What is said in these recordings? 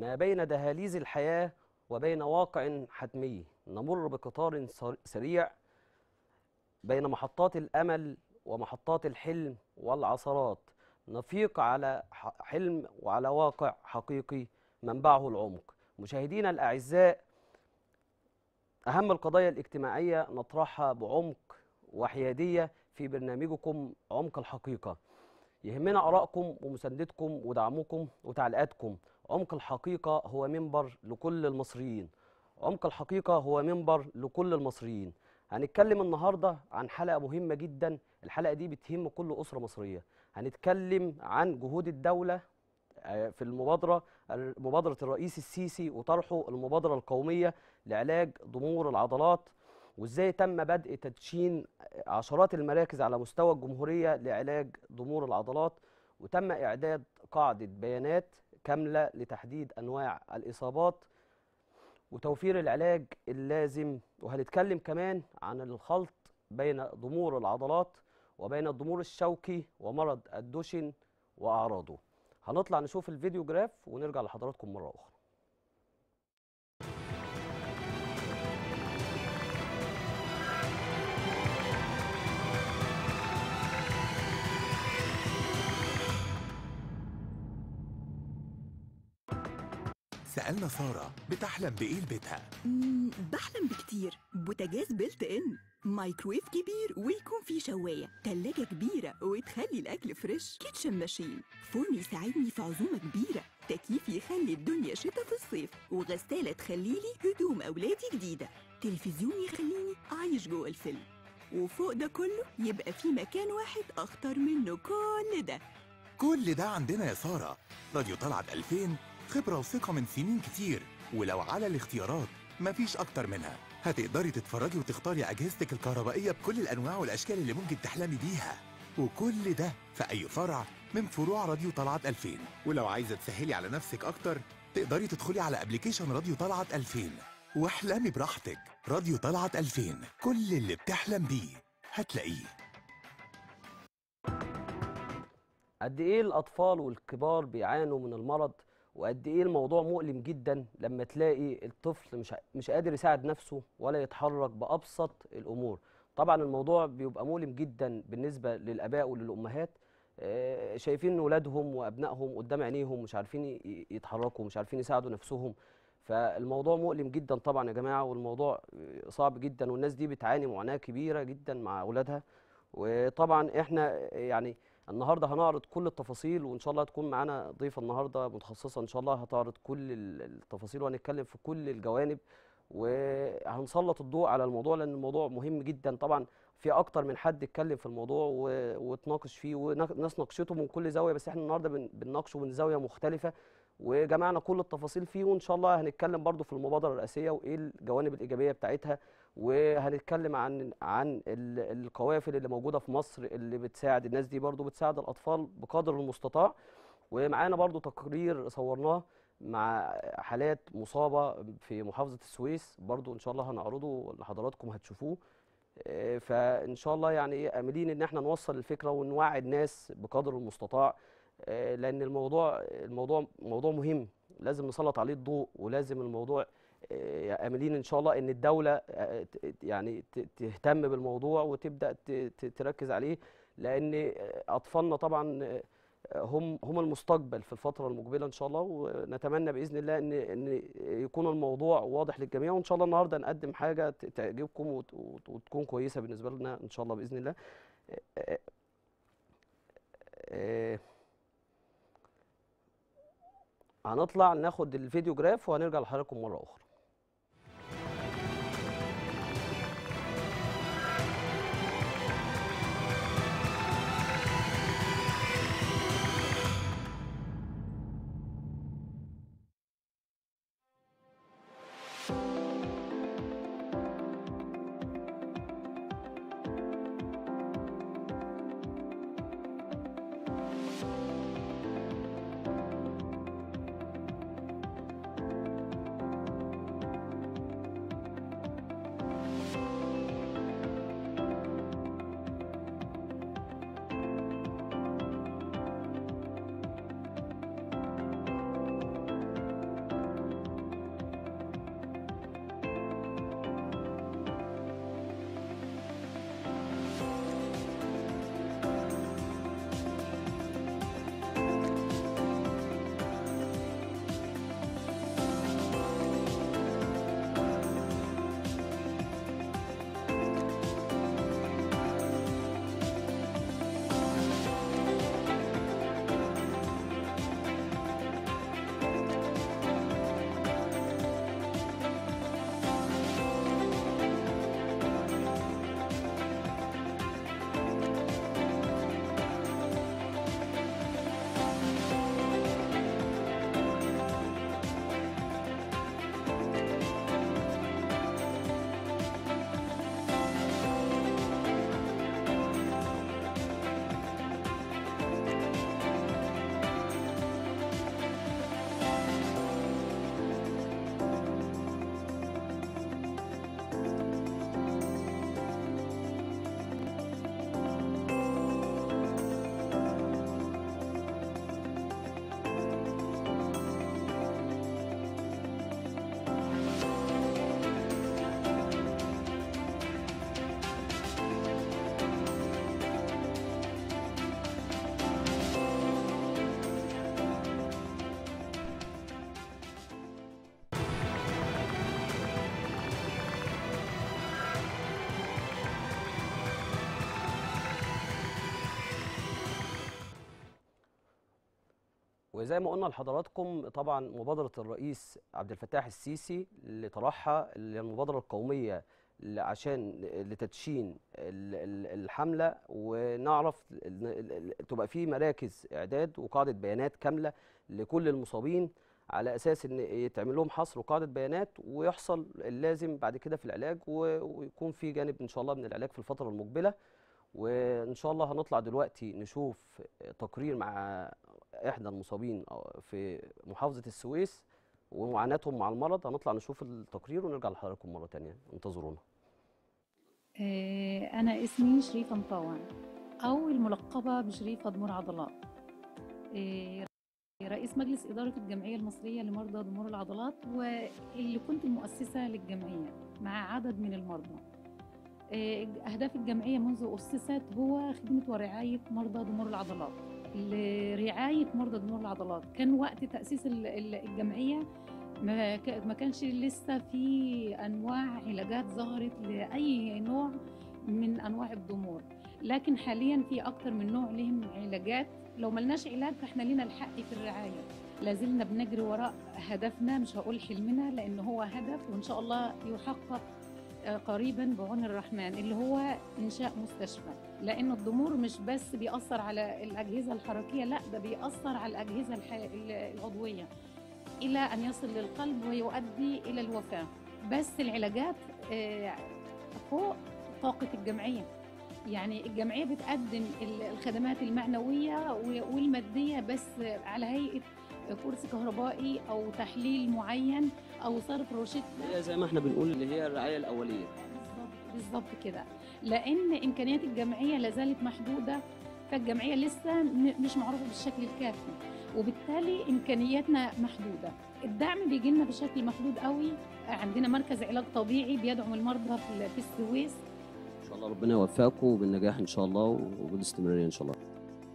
ما بين دهاليز الحياة وبين واقع حتمي نمر بقطار سر- سريع بين محطات الأمل ومحطات الحلم والعثرات نفيق على ح- حلم وعلى واقع حقيقي منبعه العمق مشاهدينا الأعزاء أهم القضايا الاجتماعية نطرحها بعمق وحيادية في برنامجكم عمق الحقيقة يهمنا آرائكم ومساندتكم ودعمكم وتعليقاتكم عمق الحقيقة هو منبر لكل المصريين عمق الحقيقة هو منبر لكل المصريين هنتكلم النهاردة عن حلقة مهمة جدا الحلقة دي بتهم كل أسرة مصرية هنتكلم عن جهود الدولة آه، في المبادرة مبادرة الرئيس السيسي وطرحه المبادرة القومية لعلاج ضمور العضلات وازاي تم بدء تدشين عشرات المراكز على مستوى الجمهورية لعلاج ضمور العضلات وتم إعداد قاعدة بيانات كاملة لتحديد أنواع الإصابات وتوفير العلاج اللازم وهنتكلم كمان عن الخلط بين ضمور العضلات وبين الضمور الشوكي ومرض الدوشن وأعراضه هنطلع نشوف الفيديو جراف ونرجع لحضراتكم مرة أخرى سألنا سارة بتحلم بإيه لبيتها؟ مم، بحلم بكتير بوتاجاز بيلت ان مايكرويف كبير ويكون فيه شواية تلاجة كبيرة وتخلي الأكل فريش كيتشن ماشين فرن يساعدني في عزومة كبيرة تكييف يخلي الدنيا شتا في الصيف وغسالة تخليلي هدوم أولادي جديدة تلفزيون يخليني أعيش جوه الفيلم وفوق ده كله يبقى في مكان واحد أختار منه كل ده كل ده عندنا يا سارة راديو طلعت 2000 خبرة وثقة من سنين كتير ولو على الاختيارات مفيش أكتر منها هتقدري تتفرجي وتختاري أجهزتك الكهربائية بكل الأنواع والأشكال اللي ممكن تحلمي بيها وكل ده في أي فرع من فروع راديو طلعت 2000 ولو عايزة تسهلي على نفسك أكتر تقدري تدخلي على أبليكيشن راديو طلعت 2000 واحلمي براحتك راديو طلعت 2000 كل اللي بتحلم بيه هتلاقيه قد ايه الاطفال والكبار بيعانوا من المرض وقد ايه الموضوع مؤلم جدا لما تلاقي الطفل مش ع- مش قادر يساعد نفسه ولا يتحرك بابسط الامور طبعا الموضوع بيبقى مؤلم جدا بالنسبه للاباء وللامهات آه، شايفين ولادهم وابنائهم قدام عينيهم مش عارفين ي- يتحركوا مش عارفين يساعدوا نفسهم فالموضوع مؤلم جدا طبعا يا جماعه والموضوع آه، صعب جدا والناس دي بتعاني معاناه كبيره جدا مع اولادها وطبعا احنا يعني النهارده هنعرض كل التفاصيل وان شاء الله هتكون معانا ضيفه النهارده متخصصه ان شاء الله هتعرض كل ال- التفاصيل وهنتكلم في كل الجوانب وهنسلط الضوء على الموضوع لان الموضوع مهم جدا طبعا في اكتر من حد اتكلم في الموضوع و- واتناقش فيه وناس ناقشته من كل زاويه بس احنا النهارده بن- بنناقشه من زاويه مختلفه وجمعنا كل التفاصيل فيه وان شاء الله هنتكلم برضو في المبادره الرئاسيه وايه الجوانب الايجابيه بتاعتها وهنتكلم عن عن ال- القوافل اللي موجوده في مصر اللي بتساعد الناس دي برضو بتساعد الاطفال بقدر المستطاع ومعانا برضو تقرير صورناه مع حالات مصابه في محافظه السويس برضو ان شاء الله هنعرضه لحضراتكم هتشوفوه آه، فان شاء الله يعني ايه املين ان احنا نوصل الفكره ونوعي الناس بقدر المستطاع آه، لان الموضوع الموضوع موضوع مهم لازم نسلط عليه الضوء ولازم الموضوع آه، املين ان شاء الله ان الدوله آه، ت- يعني ت- تهتم بالموضوع وتبدا ت- ت- تركز عليه لان آه، اطفالنا طبعا آه، هم هم المستقبل في الفتره المقبله ان شاء الله ونتمنى باذن الله ان ان يكون الموضوع واضح للجميع وان شاء الله النهارده نقدم حاجه ت- تعجبكم وت- وت- وتكون كويسه بالنسبه لنا ان شاء الله باذن الله آه، آه، هنطلع ناخد الفيديو جراف وهنرجع لحضراتكم مره اخرى وزي ما قلنا لحضراتكم طبعا مبادرة الرئيس عبد الفتاح السيسي اللي طرحها اللي هي المبادرة القومية ل- عشان لتدشين ال- ال- الحملة ونعرف ال- ال- ال- تبقى في مراكز إعداد وقاعدة بيانات كاملة لكل المصابين على أساس إن يتعمل لهم حصر وقاعدة بيانات ويحصل اللازم بعد كده في العلاج و- ويكون في جانب إن شاء الله من العلاج في الفترة المقبلة وإن شاء الله هنطلع دلوقتي نشوف تقرير مع احدى المصابين في محافظه السويس ومعاناتهم مع المرض هنطلع نشوف التقرير ونرجع لحضراتكم مره تانية انتظرونا آه، أنا اسمي شريفة مطاوع أو الملقبة بشريفة ضمور عضلات آه، رئيس مجلس إدارة الجمعية المصرية لمرضى ضمور العضلات واللي كنت المؤسسة للجمعية مع عدد من المرضى آه، أهداف الجمعية منذ أسست هو خدمة ورعاية مرضى ضمور العضلات لرعاية مرضى ضمور العضلات كان وقت تأسيس ال- ال- الجمعية ما ك- ما كانش لسه في انواع علاجات ظهرت لاي نوع من انواع الضمور لكن حاليا في اكتر من نوع لهم علاجات لو ملناش علاج فاحنا لينا الحق في الرعايه لازلنا بنجري وراء هدفنا مش هقول حلمنا لان هو هدف وان شاء الله يحقق آه، قريبا بعون الرحمن اللي هو انشاء مستشفى لان الضمور مش بس بيأثر على الاجهزه الحركيه لا ده بيأثر على الاجهزه الح- العضويه الى ان يصل للقلب ويؤدي الى الوفاه بس العلاجات آه، فوق طاقه الجمعيه يعني الجمعيه بتقدم ال- الخدمات المعنويه و- والماديه بس على هيئه كرسي كهربائي او تحليل معين او صرف روشته هي زي ما احنا بنقول اللي هي الرعايه الاوليه بالظبط بالظبط كده لان امكانيات الجمعيه لا زالت محدوده فالجمعيه لسه م- مش معروفه بالشكل الكافي وبالتالي امكانياتنا محدوده الدعم بيجي لنا بشكل محدود قوي عندنا مركز علاج طبيعي بيدعم المرضى في ال- في السويس ان شاء الله ربنا يوفقكم بالنجاح ان شاء الله وبالاستمراريه ان شاء الله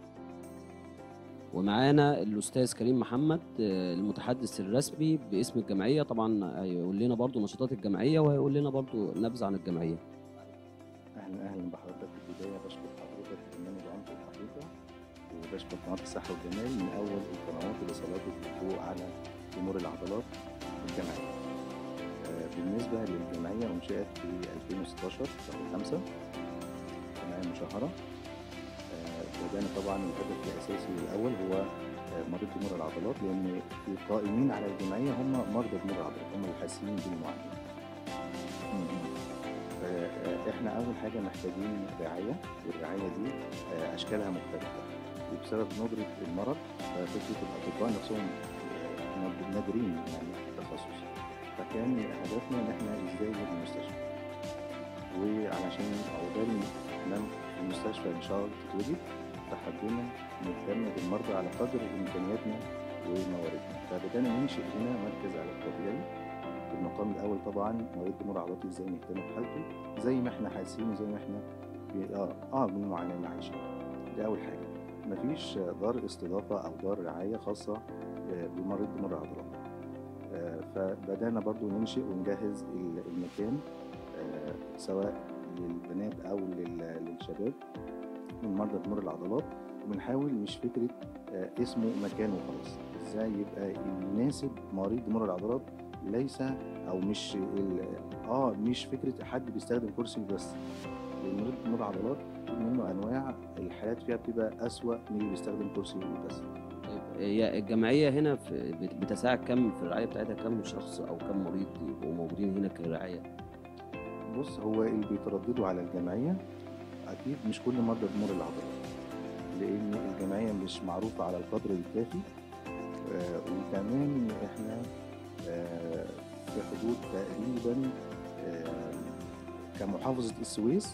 ومعانا الاستاذ كريم محمد آه، المتحدث الرسمي باسم الجمعيه طبعا هيقول لنا برضو نشاطات الجمعيه وهيقول لنا برضو نبذه عن الجمعيه اهلا اهلا بحضرتك في البدايه بشكر حضرتك برنامج عنق الحقيقه وبشكر قناه الصحه والجمال من اول القنوات اللي سلطت الضوء على امور العضلات في الجمعيه. آه، بالنسبه للجمعيه انشئت في 2016 شهر 5 جمعيه مشهره آه، بدانا طبعا الهدف الاساسي الاول هو آه، مريض ضمور العضلات لان القائمين على الجمعيه هم مرضى ضمور العضلات هم الحاسين بالمعاناه. آه، احنا اول حاجه محتاجين رعايه والرعايه دي آه، اشكالها مختلفه وبسبب ندره المرض ففكره الاطباء نفسهم آه، ناد- نادرين يعني في التخصص فكان هدفنا ان احنا ازاي نبني المستشفى وعلشان عقبال ما المستشفى ان شاء الله تتوجد فحبينا نهتم بالمرضى على قدر امكانياتنا ومواردنا فبدانا ننشئ هنا مركز علاج طبيعي المقام الاول طبعا مريض ضمور عضلاتي ازاي نهتم بحالته زي ما احنا حاسين وزي ما احنا بي- اه اه بالمعاناه اللي عايشينها دي اول حاجه مفيش دار استضافه او دار رعايه خاصه آه، بمريض ضمور العضلات آه، فبدانا برضو ننشئ ونجهز ال- المكان آه، سواء للبنات او لل- للشباب من مرضى ضمور العضلات وبنحاول مش فكره آه، اسمه مكان وخلاص ازاي يبقى يناسب مريض ضمور العضلات ليس او مش ال- اه مش فكره حد بيستخدم كرسي بس لان مريض ضمور العضلات في منه انواع الحالات فيها بتبقى اسوأ من اللي بيستخدم كرسي بس طيب هي الجمعيه هنا في بت- بتساعد كم في الرعايه بتاعتها كم شخص او كم مريض يبقوا موجودين هنا كرعايه بص هو اللي بيترددوا على الجمعيه اكيد مش كل مرضى ضمور العضلات لان الجمعيه مش معروفه على القدر الكافي آه وكمان احنا آه في حدود تقريبا آه كمحافظه السويس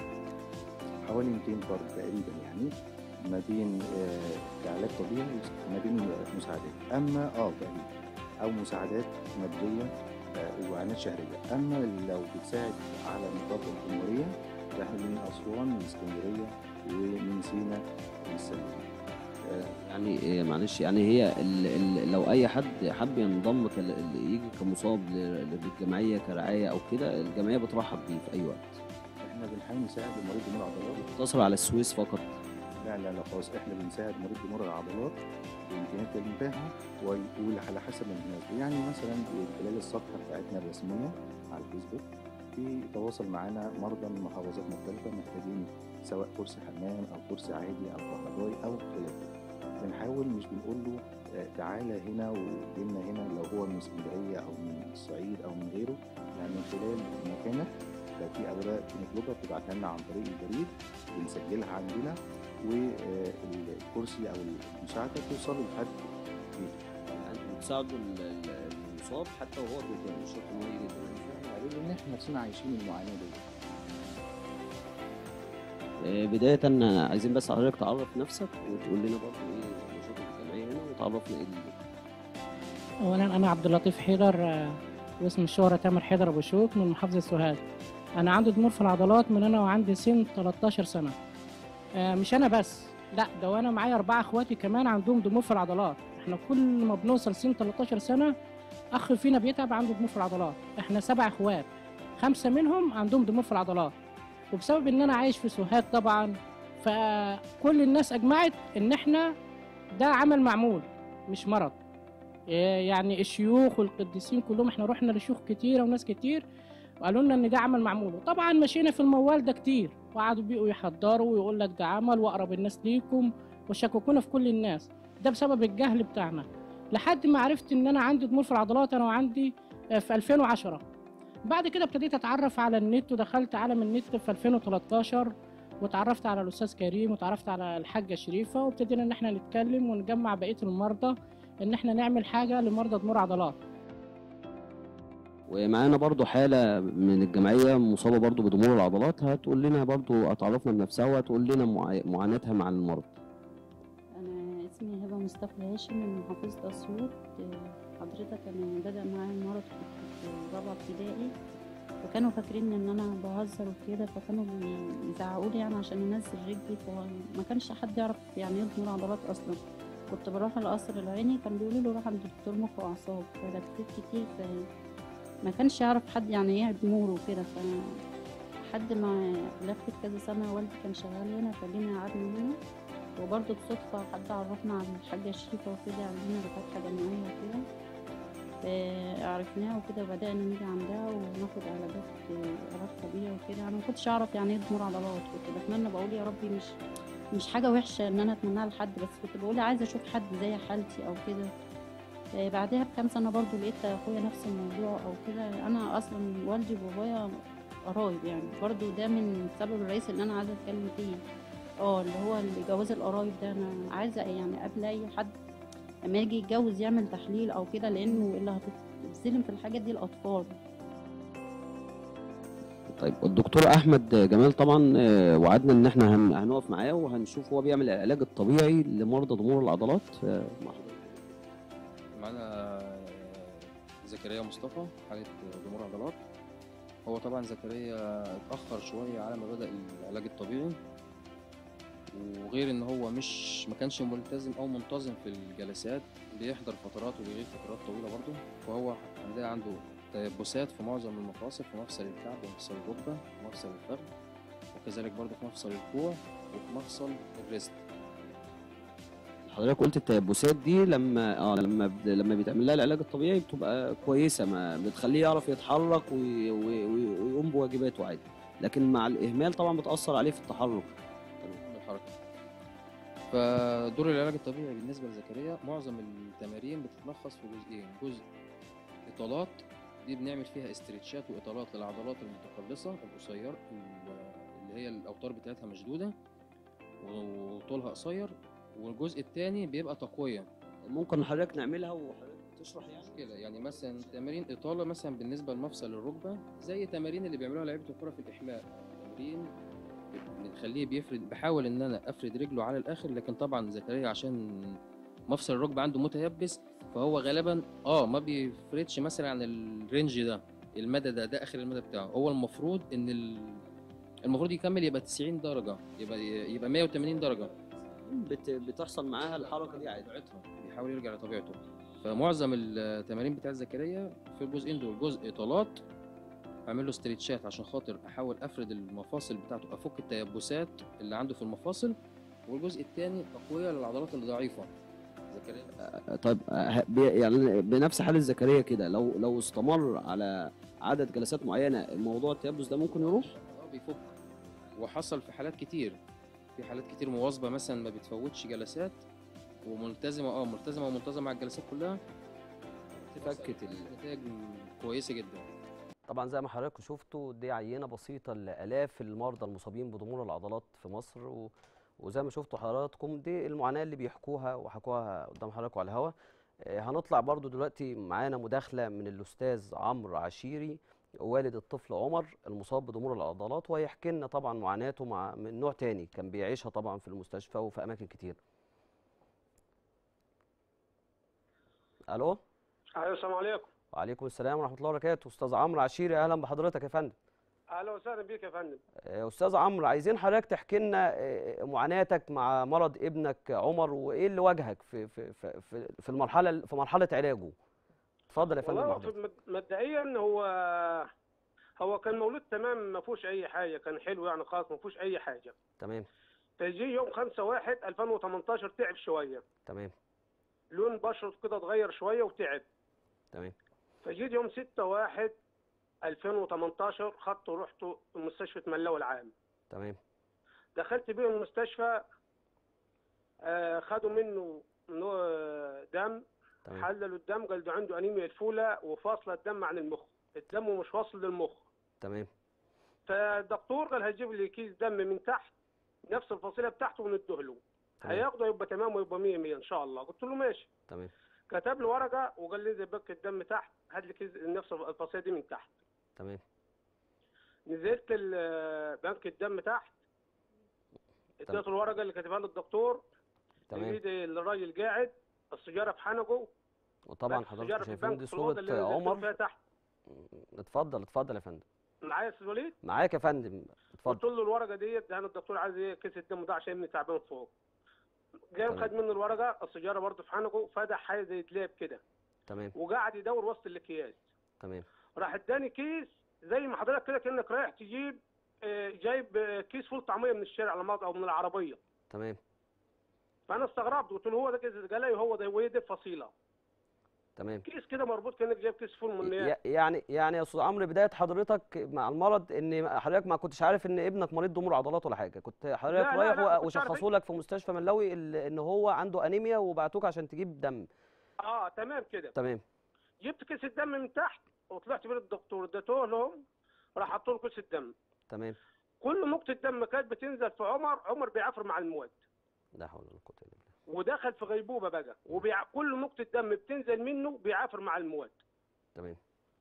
حوالي 200 فرد تقريبا يعني ما بين آه كعلاج طبيعي وما بين مساعدات اما اه تقريبا او مساعدات ماديه آه، واعلانات شهريه اما لو بتساعد على نطاق الجمهوريه فاحنا من اسوان من اسكندريه ومن سينا للسلوم آه، يعني إيه معلش يعني هي ال ال لو اي حد حب ينضم كال- يجي كمصاب ل- للجمعيه كرعايه او كده الجمعيه بترحب بيه في اي وقت احنا بنحاول نساعد المريض ضمور العضلات تقتصر على السويس فقط لا لا لا خلاص احنا بنساعد مريض ضمور العضلات بامكانيات المتاحه وعلى حسب ما يناسبه يعني مثلا من خلال الصفحه بتاعتنا الرسميه على الفيسبوك بيتواصل معانا مرضى من محافظات مختلفه محتاجين سواء كرسي حمام او كرسي عادي او كهربائي او خلافه بنحاول مش بنقول له آه، تعالى هنا وجينا هنا لو هو من اسكندريه او من الصعيد او من غيره يعني من خلال مكانك لو في اوراق بنطلبها بتبعتها لنا عن طريق البريد بنسجلها عندنا والكرسي او المساعده توصل لحد بيته يعني بتساعدوا ال- ال- المصاب حتى وهو بيتم مش شرط ان هو يجي يتم. عليه لان احنا نفسنا عايشين المعاناه دي آه، بداية عايزين بس حضرتك تعرف نفسك وتقول لنا برضه ايه نشاطك الجمعية هنا وتعرفنا ايه اللي اولا انا عبد اللطيف حيدر آه، واسم الشهرة تامر حيدر ابو شوك من محافظة سوهاج انا عندي ضمور في العضلات من انا وعندي سن 13 سنة آه، مش انا بس لا ده وانا معايا اربعة اخواتي كمان عندهم ضمور في العضلات احنا كل ما بنوصل سن 13 سنة اخ فينا بيتعب عنده ضمور في العضلات احنا سبع اخوات خمسة منهم عندهم ضمور في العضلات وبسبب ان انا عايش في سوهاج طبعا فكل الناس اجمعت ان احنا ده عمل معمول مش مرض إيه يعني الشيوخ والقديسين كلهم احنا رحنا لشيوخ كتيره وناس كتير وقالوا لنا ان ده عمل معمول وطبعا مشينا في الموال ده كتير وقعدوا بيقوا يحضروا ويقول لك ده عمل واقرب الناس ليكم وشككونا في كل الناس ده بسبب الجهل بتاعنا لحد ما عرفت ان انا عندي ضمور في العضلات انا وعندي آه، في 2010 بعد كده ابتديت اتعرف على النت ودخلت عالم النت في 2013 وتعرفت على الاستاذ كريم وتعرفت على الحاجه شريفه وابتدينا ان احنا نتكلم ونجمع بقيه المرضى ان احنا نعمل حاجه لمرضى ضمور عضلات ومعانا برضو حالة من الجمعية مصابة برضو بضمور العضلات هتقول لنا برضو هتعرفنا بنفسها وهتقول لنا معا- معاناتها مع المرض أنا اسمي هبة مصطفى هاشم من محافظة أسيوط آه، حضرتك أنا بدأ معايا المرض كنت في رابعة ابتدائي وكانوا فاكرين إن أنا بهزر وكده فكانوا بيزعقوا لي يعني عشان أنزل رجلي فما كانش حد يعرف يعني إيه ضمور عضلات أصلا كنت بروح القصر العيني كان بيقولوا لي روح عند دكتور مخ وأعصاب فلفيت كتير فما كانش يعرف حد يعني إيه ضمور وكده ف لحد ما لفت كذا سنة والدي كان شغال هنا فجينا قعدنا هنا وبرضه بصدفة حد عرفنا على الحاجة شريفة وكده عندنا دكاترة جمعية وكده آه، عرفناها وكده وبدأنا نيجي عندها وناخد علاجات آه، علاج طبيعي وكده أنا ما كنتش أعرف يعني إيه ضمور عضلات كنت بتمنى بقول يا ربي مش مش حاجة وحشة إن أنا أتمناها لحد بس كنت بقول عايزة أشوف حد زي حالتي أو كده آه، بعدها بكام سنة برضه لقيت أخويا نفس الموضوع أو كده أنا أصلا والدي وبابايا قرايب يعني برضه ده من السبب الرئيسي اللي أنا عايزة أتكلم فيه اه اللي هو اللي جواز القرايب ده انا عايزه يعني قبل اي حد لما يجي يتجوز يعمل تحليل او كده لانه اللي هتتظلم في الحاجات دي الاطفال طيب الدكتور احمد جمال طبعا آه، وعدنا ان احنا هن- هنقف معاه وهنشوف هو بيعمل العلاج الطبيعي لمرضى ضمور العضلات آه، مع حضرتك. معانا زكريا مصطفى حالة ضمور عضلات هو طبعا زكريا اتأخر شوية على ما بدأ العلاج الطبيعي وغير ان هو مش ما كانش ملتزم او منتظم في الجلسات بيحضر فترات وبيغيب فترات طويلة برضه فهو عندنا عنده تيبسات في معظم المفاصل في مفصل الكعب ومفصل الركبة ومفصل الفخذ وكذلك برضه في مفصل الكوع وفي مفصل الريست حضرتك قلت التيبسات دي لما اه لما ب- لما بيتعمل لها العلاج الطبيعي بتبقى كويسه ما بتخليه يعرف يتحرك وي- وي- وي- ويقوم بواجباته عادي لكن مع الاهمال طبعا بتاثر عليه في التحرك بالحركة فدور العلاج الطبيعي بالنسبة لزكريا معظم التمارين بتتلخص في جزئين جزء إطالات دي بنعمل فيها استرتشات وإطالات للعضلات المتقلصة القصير اللي هي الأوتار بتاعتها مشدودة وطولها قصير والجزء التاني بيبقى تقوية ممكن حضرتك نعملها وحضرتك تشرح يعني كده يعني مثلا تمارين إطالة مثلا بالنسبة لمفصل الركبة زي تمارين اللي بيعملوها لعيبة الكرة في الإحماء تمرين بنخليه بيفرد بحاول إن أنا أفرد رجله على الآخر لكن طبعا زكريا عشان مفصل الركبة عنده متيبس فهو غالبا اه ما بيفردش مثلا عن الرينج ده المدى ده ده آخر المدى بتاعه هو المفروض إن ال... المفروض يكمل يبقى 90 درجة يبقى يبقى 180 درجة بت... بتحصل معاها الحركه دي عادي طبيعتها بيحاول يرجع لطبيعته فمعظم التمارين بتاعت زكريا في الجزئين دول جزء اطالات اعمل له استريتشات عشان خاطر احاول افرد المفاصل بتاعته افك التيبسات اللي عنده في المفاصل والجزء الثاني تقويه للعضلات الضعيفه زكريا آه، طيب آه، بي- يعني بنفس حالة زكريا كده لو لو استمر على عدد جلسات معينة الموضوع التيبس ده ممكن يروح اه بيفك وحصل في حالات كتير في حالات كتير مواظبه مثلا ما بتفوتش جلسات وملتزمه اه ملتزمه ومنتظمه على الجلسات كلها فكت ال- نتائج كويسه جدا طبعا زي ما حضراتكم شفتوا دي عينة بسيطة لآلاف المرضى المصابين بضمور العضلات في مصر و... وزي ما شفتوا حضراتكم دي المعاناة اللي بيحكوها وحكوها قدام حضراتكم على الهوا آه، هنطلع برضو دلوقتي معانا مداخلة من الأستاذ عمرو عشيري والد الطفل عمر المصاب بضمور العضلات وهيحكي لنا طبعا معاناته مع من نوع تاني كان بيعيشها طبعا في المستشفى وفي أماكن كتير ألو ايوه السلام عليكم وعليكم السلام ورحمة الله وبركاته أستاذ عمرو عشيري أهلا بحضرتك يا فندم اهلا وسهلا بيك يا فندم آه، استاذ عمرو عايزين حضرتك تحكي لنا آه، معاناتك مع مرض ابنك عمر وايه اللي واجهك في في في في في المرحله في مرحله علاجه اتفضل يا فندم والله هو في حضرتك مد- مبدئيا هو هو كان مولود تمام ما فيهوش اي حاجه كان حلو يعني خالص ما فيهوش اي حاجه تمام فجي يوم 5 1 2018 تعب شويه تمام لون بشرته كده اتغير شويه وتعب تمام فجيت يوم 6 1 2018 خدته ورحت مستشفى ملاوي العام تمام دخلت بيه المستشفى آه، خدوا منه نوع دم تمام حللوا الدم قال ده عنده انيميا الفوله وفاصله الدم عن المخ الدم مش واصل للمخ تمام فالدكتور قال هيجيب لي كيس دم من تحت نفس الفصيله بتاعته ونديه له تمام. هياخده يبقى تمام ويبقى 100 100 ان شاء الله قلت له ماشي تمام كتب لي ورقه وقال لي زي بك الدم تحت هات لي كيس نفس الفصيله دي من تحت تمام نزلت ال- بنك الدم تحت اديته الورقه اللي كاتبها لي الدكتور تمام ايد الراجل قاعد السيجاره في حنقه وطبعا بس حضرتك السيجاره في شايفين البنك دي في الأوضة صوره اللي نزلت عمر فيها تحت اتفضل اتفضل يا فندم معايا يا استاذ وليد معاك يا فندم قلت اتفضل له الورقه ديت انا الدكتور عايز ايه كيس الدم ده عشان ابني تعبان فوق جاي تمام. خد منه الورقه السيجاره برضه في حنقه فتح حاجه زي دلاب كده تمام وقعد يدور وسط الاكياس تمام راح اداني كيس زي ما حضرتك كده كانك رايح تجيب آه، جايب آه، كيس فول طعميه من الشارع على مض- او من العربيه تمام فانا استغربت قلت له هو ده كيس قال لي هو ده وهي دي الفصيله تمام كيس كده مربوط كانك جايب كيس فول من ي- يعني يعني يا استاذ عمرو بدايه حضرتك مع المرض ان حضرتك ما كنتش عارف ان ابنك مريض ضمور عضلات ولا حاجه كنت حضرتك لا، لا، رايح لا، و- ما كنتش عارف وشخصوا لك في مستشفى ملاوي ال- ان هو عنده انيميا وبعتوك عشان تجيب دم اه تمام كده تمام جبت كيس الدم من تحت وطلعت بيه للدكتور اديته لهم راح حطوا له كيس الدم تمام كل نقطه دم كانت بتنزل في عمر عمر بيعافر مع المواد لا حول ولا قوه الا بالله ودخل في غيبوبه بقى وبيع... كل نقطه دم بتنزل منه بيعافر مع المواد تمام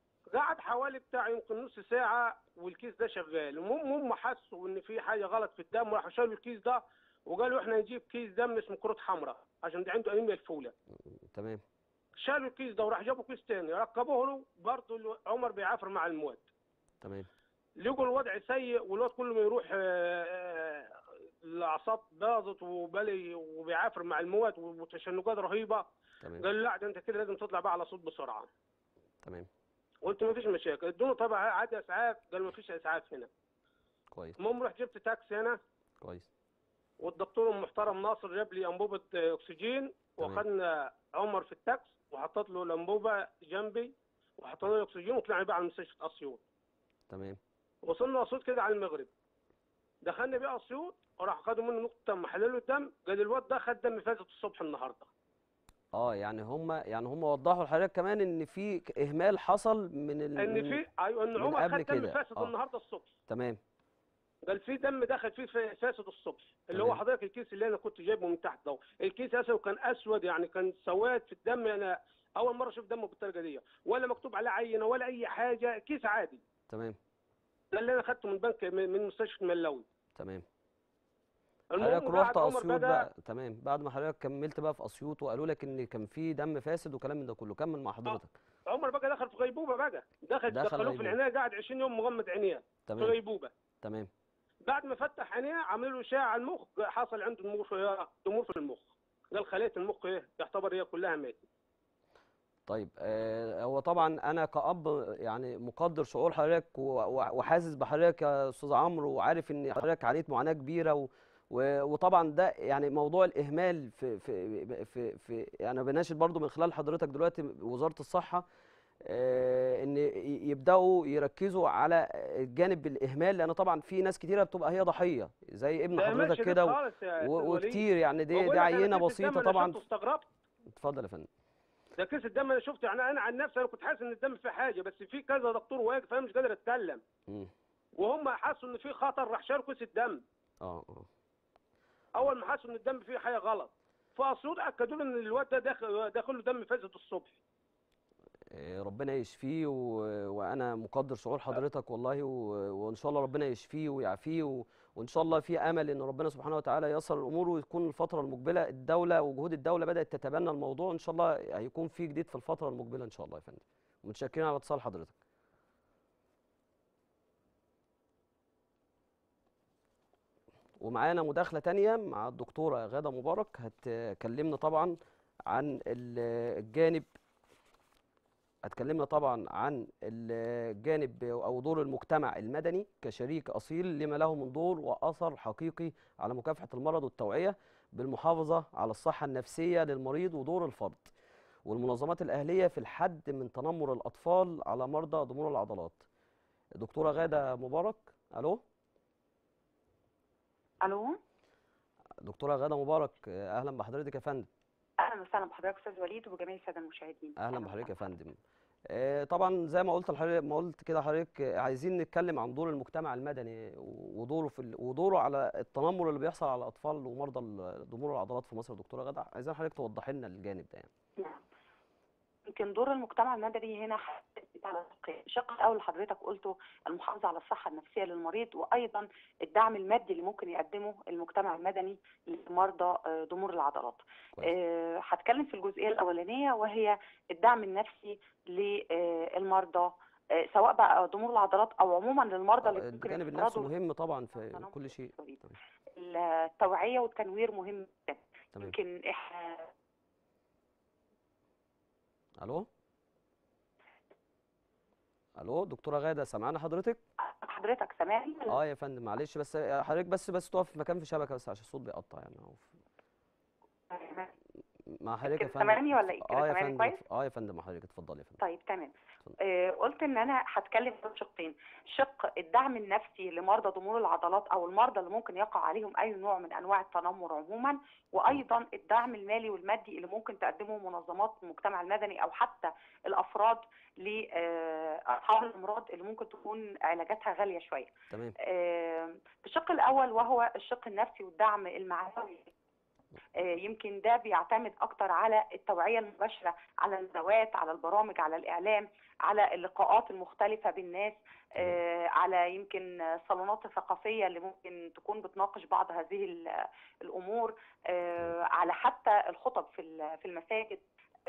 قعد حوالي بتاع يمكن نص ساعه والكيس ده شغال المهم هم حسوا ان في حاجه غلط في الدم وراحوا شالوا الكيس ده وقالوا احنا نجيب كيس دم اسمه كروت حمراء عشان ده عنده انيميا الفوله تمام شالوا الكيس ده وراح جابوا كيس تاني ركبوه له برضه عمر بيعافر مع المواد تمام لقوا الوضع سيء والواد كل ما يروح آه، آه، الاعصاب باظت وبلي وبيعافر مع المواد وتشنجات رهيبه تمام قال لا ده انت كده لازم تطلع بقى على صوت بسرعه تمام قلت ما فيش مشاكل ادونا طبعا عادي اسعاف قال ما فيش اسعاف هنا كويس المهم رحت جبت تاكسي هنا كويس والدكتور المحترم ناصر جاب لي انبوبه آه، اكسجين تمام. واخدنا عمر في التاكس وحطيت له الانبوبه جنبي وحطينا له اكسجين وطلعنا بقى على مستشفى اسيوط تمام وصلنا اسيوط كده على المغرب دخلنا بيه اسيوط وراح خدوا منه نقطه دم حللوا الدم قال الواد ده خد دم فاسد الصبح النهارده اه يعني هم يعني هم وضحوا لحضرتك كمان ان في ك- اهمال حصل من ال... ان من- في ايوه ان من عمر قبل خد دم كده. فاسد آه. النهارده الصبح تمام قال في دم دخل فيه فا- فاسد الصبح اللي هو تمام. حضرتك الكيس اللي انا كنت جايبه من تحت ده الكيس اسود كان اسود يعني كان سواد في الدم انا اول مره اشوف دمه بالطريقه دي ولا مكتوب عليه عينه ولا اي حاجه كيس عادي تمام ده اللي انا خدته من بنك من من مستشفى ملاوي تمام المهم حضرتك رحت قعد عمر اسيوط بقى بقى تمام بعد ما حضرتك كملت بقى في اسيوط وقالوا لك ان كان في دم فاسد وكلام من ده كله كمل مع حضرتك عمر بقى دخل في غيبوبه بقى دخل دخل دخلوه في غيبوبة. العنايه قاعد 20 يوم مغمض عينيه في تمام غيبوبه تمام بعد ما فتح عينيه عملوا له اشعه على المخ حصل عنده ضمور في ضمور في المخ قال خليه المخ ايه يعتبر هي كلها ماتت طيب آه هو طبعا انا كأب يعني مقدر شعور حضرتك و- و- وحاسس بحضرتك يا استاذ عمرو وعارف ان حضرتك عانيت معاناة كبيرة و و- وطبعا ده يعني موضوع الاهمال في في في, في يعني بناشد برضو من خلال حضرتك دلوقتي وزاره الصحه آه، ان ي- يبداوا يركزوا على الجانب الاهمال لان طبعا في ناس كتيره بتبقى هي ضحيه زي ابن ده إهمال حضرتك شديد كده و- خالص يا أستاذ و- وليد. وكتير يعني دي بقول دي لك أنا عينه كيس الدم بسيطه أنا طبعا شفته استغربت اتفضل يا فندم ده كيس الدم انا شفته يعني انا عن نفسي انا كنت حاسس ان الدم فيه حاجه بس في كذا دكتور واقف انا مش قادر اتكلم مم. وهم حسوا ان في خطر راح شالوا كيس الدم اه اه اول ما حسوا ان الدم فيه حاجه غلط فاسيوط اكدوا لي ان الواد ده داخل داخل له دم فاسد الصبح آه، ربنا يشفيه و... وانا مقدر شعور حضرتك والله و... وان شاء الله ربنا يشفيه ويعافيه و... وان شاء الله في امل ان ربنا سبحانه وتعالى ييسر الامور ويكون الفتره المقبله الدوله وجهود الدوله بدات تتبنى الموضوع ان شاء الله هيكون في جديد في الفتره المقبله ان شاء الله يا فندم متشكرين على اتصال حضرتك ومعانا مداخله تانية مع الدكتوره غاده مبارك هتكلمنا طبعا عن ال- الجانب هتكلمنا طبعا عن الجانب او دور المجتمع المدني كشريك اصيل لما له من دور واثر حقيقي على مكافحه المرض والتوعيه بالمحافظه على الصحه النفسيه للمريض ودور الفرد والمنظمات الاهليه في الحد من تنمر الاطفال على مرضى ضمور العضلات دكتوره غاده مبارك الو الو دكتوره غاده مبارك اهلا بحضرتك يا فندم اهلا وسهلا بحضرتك استاذ وليد وبجميع الساده المشاهدين اهلا بحضرتك يا فندم آه، طبعا زي ما قلت لحضرتك ما قلت كده حضرتك آه، عايزين نتكلم عن دور المجتمع المدني ودوره في ال- ودوره على التنمر اللي بيحصل على الاطفال ومرضى ال- ضمور العضلات في مصر دكتوره غاده عايزين حضرتك توضحي لنا الجانب ده يعني نعم يمكن دور المجتمع المدني هنا على شقين الشق الاول اللي حضرتك قلته المحافظه على الصحه النفسيه للمريض وايضا الدعم المادي اللي ممكن يقدمه المجتمع المدني لمرضى آه، ضمور العضلات كويس. آه، هتكلم في الجزئيه الاولانيه وهي الدعم النفسي للمرضى آه، سواء بقى ضمور العضلات او عموما للمرضى اللي ممكن الجانب النفسي يتعرضوا مهم طبعا في تنمر كل شيء التوعية. تمام. التوعيه والتنوير مهم جدا تمام يمكن احنا الو الو دكتوره غاده سامعانا حضرتك حضرتك سامعني اه يا فندم معلش بس حضرتك بس بس تقف في مكان في شبكه بس عشان الصوت بيقطع يعني أهو. مع حضرتك يا كده فندم سامعني ولا ايه كده اه يا سامعني فندم كويس اه يا فندم مع حضرتك اتفضلي يا فندم طيب تمام اتفضل. آه قلت ان انا هتكلم في شقين شق الدعم النفسي لمرضى ضمور العضلات او المرضى اللي ممكن يقع عليهم اي نوع من انواع التنمر عموما وايضا الدعم المالي والمادي اللي ممكن تقدمه منظمات المجتمع المدني او حتى الافراد لاصحاب الامراض اللي ممكن تكون علاجاتها غاليه شويه تمام آه، الشق الأول وهو الشق النفسي والدعم المعنوي آه، يمكن ده بيعتمد أكتر على التوعية المباشرة على الندوات على البرامج على الإعلام على اللقاءات المختلفة بالناس آه، على يمكن صالونات ثقافية اللي ممكن تكون بتناقش بعض هذه ال- الأمور آه، على حتى الخطب في ال- في المساجد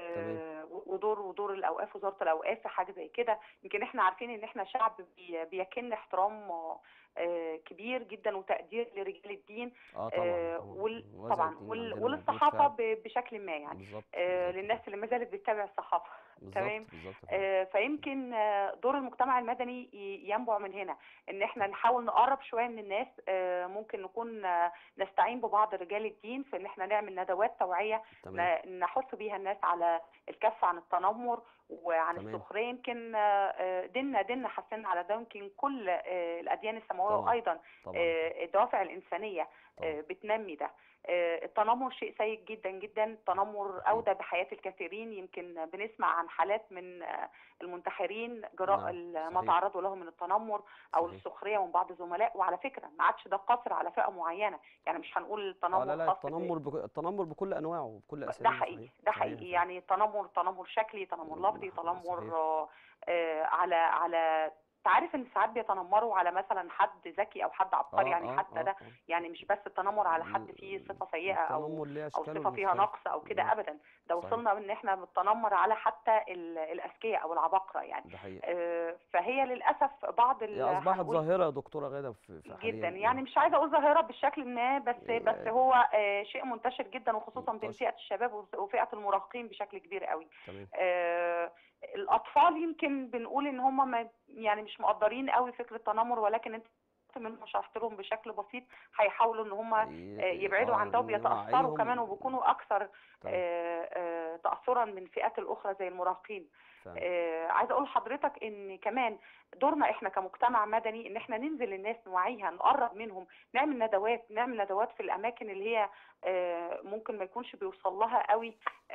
آه، ودور ودور الاوقاف وزاره الاوقاف في حاجه زي كده يمكن احنا عارفين ان احنا شعب بي- بيكن احترام آه، كبير جدا وتقدير لرجال الدين اه طبعا آه، طبعا وال- وزع طبعا الدين وال- عندنا وللصحافه موجود ب- بشكل ما فعلا. يعني بالظبط آه، بالظبط. للناس اللي ما زالت بتتابع الصحافه تمام. بالظبط بالظبط يا فندم. آه، فيمكن آه، دور المجتمع المدني ي- ينبع من هنا ان احنا نحاول نقرب شويه من الناس آه، ممكن نكون آه، نستعين ببعض رجال الدين في ان احنا نعمل ندوات توعيه تمام ن- نحث بيها الناس على الكف عن التنمر وعن تمام. السخريه يمكن آه، آه، ديننا ديننا حثنا على ده يمكن كل آه، الاديان السماويه طبعا. وايضا طبعا آه، الدوافع الانسانيه طبعا. آه، بتنمي ده آه، التنمر شيء سيء جدا جدا التنمر اودى بحياه الكثيرين يمكن بنسمع عن حالات من آه، المنتحرين جراء نعم، ال- ما صحيح. تعرضوا له من التنمر او صحيح. السخريه من بعض الزملاء وعلى فكره ما عادش ده قاصر على فئه معينه يعني مش هنقول اه التنمر لا لا خاص ب- التنمر بك... التنمر بكل انواعه وبكل ده اساليبه حقيقي صحيح ده صحيح يا حقيقي فندم. يعني تنمر تنمر شكلي تنمر لفظي صحيح. تنمر آه، آه، على على تعرف ان ساعات بيتنمروا على مثلا حد ذكي او حد عبقري اه يعني اه حتى اه ده آه. يعني مش بس التنمر على حد فيه صفه سيئه او التنمر ليه او اشكاله صفه فيها المختلفة. نقص او كده بالظبط. ابدا ده صحيح. وصلنا ان احنا بنتنمر على حتى ال- الاذكياء او العباقره يعني ده حقيقي آه، فهي للاسف بعض ال- هي اصبحت هنقول ظاهره يا دكتوره غاده في, في حاليا جدا آه. يعني مش عايزه اقول ظاهره بالشكل ما بس إيه، بس هو آه، شيء منتشر جدا وخصوصا بين منتشر. فئه الشباب وف- وفئه المراهقين بشكل كبير قوي تمام آه، الاطفال يمكن بنقول ان هم ما يعني مش مقدرين قوي فكره التنمر ولكن انت طلبت منهم شرحت لهم بشكل بسيط هيحاولوا ان هم ي- آه، يبعدوا آه، عن ده وبيتاثروا نوعيهم. كمان وبيكونوا اكثر تمام. آه، آه، تاثرا من الفئات الاخرى زي المراهقين فعلا. آه، عايزه اقول لحضرتك ان كمان دورنا احنا كمجتمع مدني ان احنا ننزل للناس نوعيها نقرب منهم نعمل ندوات نعمل ندوات في الاماكن اللي هي آه، ممكن ما يكونش بيوصل لها قوي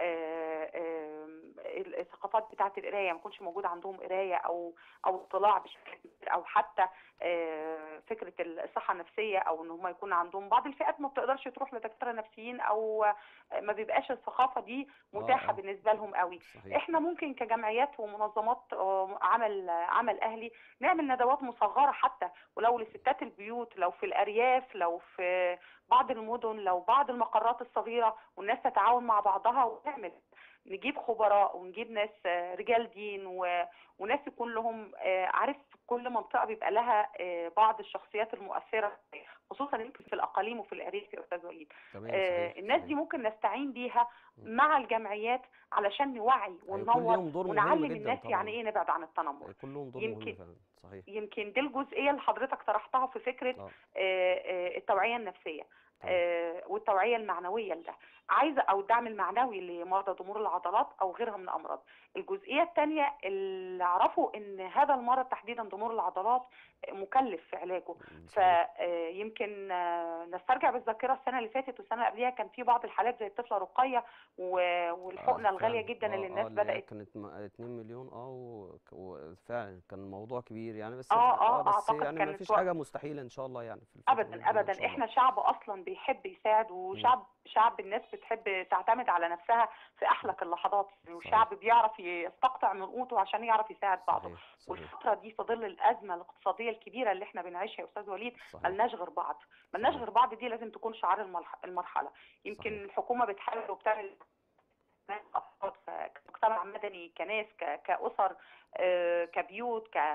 آه، آه، الثقافات بتاعه القرايه ما يكونش موجود عندهم قرايه او او اطلاع بشكل كبير او حتى آه، فكره الصحه النفسيه او ان هم يكون عندهم بعض الفئات ما بتقدرش تروح لدكاتره نفسيين او آه، ما بيبقاش الثقافه دي متاحه آه. بالنسبه لهم قوي صحيح احنا ممكن كجمعيات ومنظمات آه، عمل عمل اهلي نعمل ندوات مصغره حتى ولو لستات البيوت لو في الارياف لو في بعض المدن لو بعض المقرات الصغيره والناس تتعاون مع بعضها ونعمل نجيب خبراء ونجيب ناس آه، رجال دين و... وناس يكون لهم آه، عارف كل منطقه بيبقى لها آه، بعض الشخصيات المؤثره خصوصا يمكن في الاقاليم وفي الارياف يا استاذ وليد تمام آه، صحيح الناس صحيح. دي ممكن نستعين بيها م. مع الجمعيات علشان نوعي هيكون وننور ليهم دور مهم ونعلم جدا الناس طبعا يعني ايه نبعد عن التنمر هيكون لهم دور مهم يمكن- فعلا صحيح يمكن دي الجزئيه اللي حضرتك طرحتها في فكره اه آه، آه، التوعيه النفسيه تمام. آه، والتوعيه المعنويه لده عايزه او الدعم المعنوي لمرضى ضمور العضلات او غيرها من الامراض الجزئيه الثانيه اللي اعرفه ان هذا المرض تحديدا ضمور العضلات مكلف في علاجه صحيح. فيمكن نسترجع بالذاكره السنه اللي فاتت والسنه اللي قبلها كان في بعض الحالات زي الطفله رقيه و- والحقنه آه، الغاليه فعلا. جدا اللي آه، الناس آه، اللي هي بدات كانت م- 2 مليون اه وك- وفعلا كان الموضوع كبير يعني بس آه، آه، بس أعتقد يعني ما كانت فيش وقت- حاجه مستحيله ان شاء الله يعني في الفترة ابدا القادمة إن ابدا شاء الله. احنا شعب اصلا بيحب يساعد وشعب شعب الناس بتحب تعتمد على نفسها في احلك اللحظات وشعب بيعرف يستقطع من قوته عشان يعرف يساعد بعضه صحيح صحيح والفتره دي في ظل الازمه الاقتصاديه الكبيره اللي احنا بنعيشها يا استاذ وليد صحيح ملناش غير بعض ملناش صحيح. غير بعض دي لازم تكون شعار المرح- المرحله يمكن صحيح. الحكومه بتحاول وبتعمل ناس افراد ك- كمجتمع مدني كناس ك- كاسر آه، كبيوت ك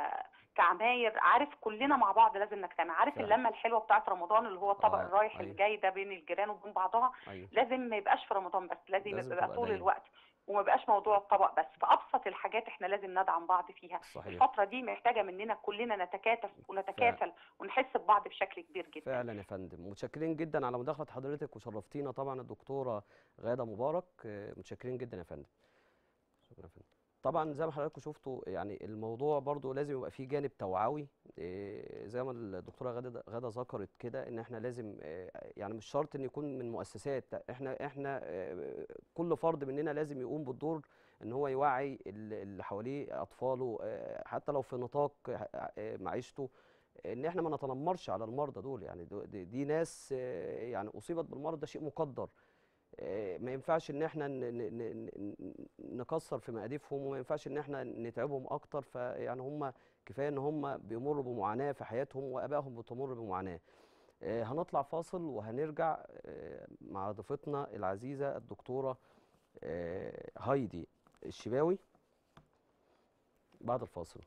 كعماير عارف كلنا مع بعض لازم نجتمع عارف فعلا. اللمه الحلوه بتاعت رمضان اللي هو الطبق آه، الرايح أيوة. اللي جاي ده بين الجيران وبين بعضها ايوه لازم ما يبقاش في رمضان بس لازم, لازم يبقى تبقى طول دايما. الوقت وما يبقاش موضوع الطبق بس في ابسط الحاجات احنا لازم ندعم بعض فيها صحيح الفتره دي محتاجه مننا كلنا نتكاتف ونتكافل ونحس ببعض بشكل كبير جدا فعلا يا فندم متشكرين جدا على مداخله حضرتك وشرفتينا طبعا الدكتوره غاده مبارك آه، متشكرين جدا يا فندم شكرا يا فندم طبعا زي ما حضراتكم شفتوا يعني الموضوع برضو لازم يبقى فيه جانب توعوي آه، زي ما الدكتوره غاده غاده ذكرت كده ان احنا لازم آه، يعني مش شرط ان يكون من مؤسسات لا، احنا احنا آه، كل فرد مننا لازم يقوم بالدور ان هو يوعي ال- اللي حواليه اطفاله آه، حتى لو في نطاق آه، معيشته ان احنا ما نتنمرش على المرضى دول يعني دو- دي, دي ناس آه، يعني اصيبت بالمرض ده شيء مقدر آه، ما ينفعش ان احنا ن- ن- ن- ن- نكسر في مقاديفهم وما ينفعش ان احنا نتعبهم اكتر فيعني هم كفايه ان هم بيمروا بمعاناه في حياتهم وابائهم بتمر بمعاناه آه، هنطلع فاصل وهنرجع آه، مع ضيفتنا العزيزه الدكتوره آه، هايدي الشباوي بعد الفاصل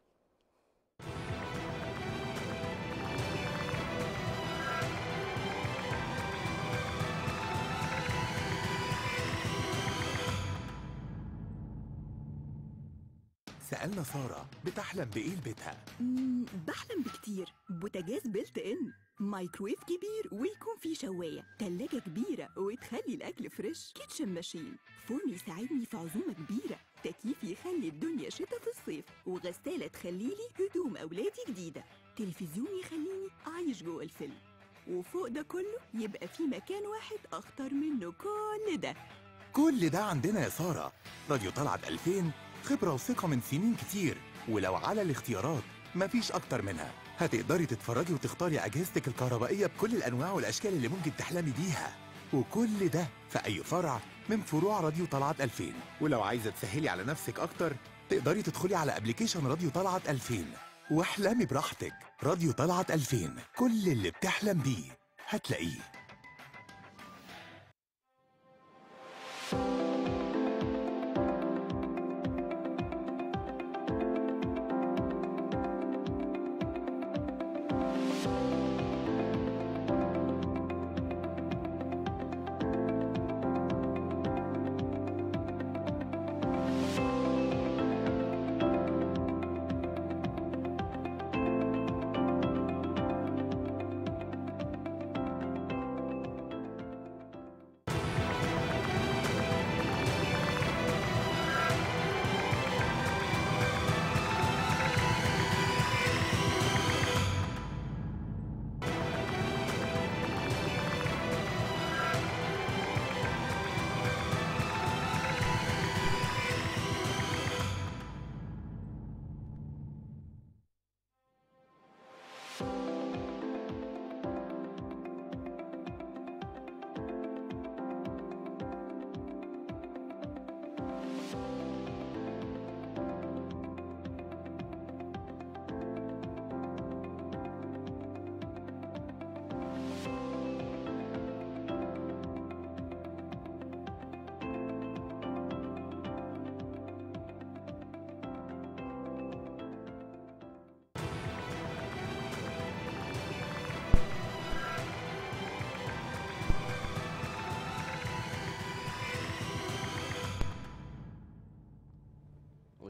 سألنا سارة بتحلم بإيه لبيتها مم، بحلم بكتير بوتاجاز بيلت ان مايكرويف كبير ويكون فيه شواية تلاجة كبيرة وتخلي الأكل فريش كيتشن ماشين فرن يساعدني في عزومة كبيرة تكييف يخلي الدنيا شتا في الصيف وغسالة تخليلي هدوم أولادي جديدة تلفزيون يخليني أعيش جوه الفيلم وفوق ده كله يبقى في مكان واحد أختار منه كل ده كل ده عندنا يا سارة راديو طلعت 2000 خبرة وثقة من سنين كتير ولو على الاختيارات مفيش أكتر منها هتقدري تتفرجي وتختاري أجهزتك الكهربائية بكل الأنواع والأشكال اللي ممكن تحلمي بيها وكل ده في أي فرع من فروع راديو طلعت 2000 ولو عايزة تسهلي على نفسك أكتر تقدري تدخلي على أبليكيشن راديو طلعت 2000 واحلمي براحتك راديو طلعت 2000 كل اللي بتحلم بيه هتلاقيه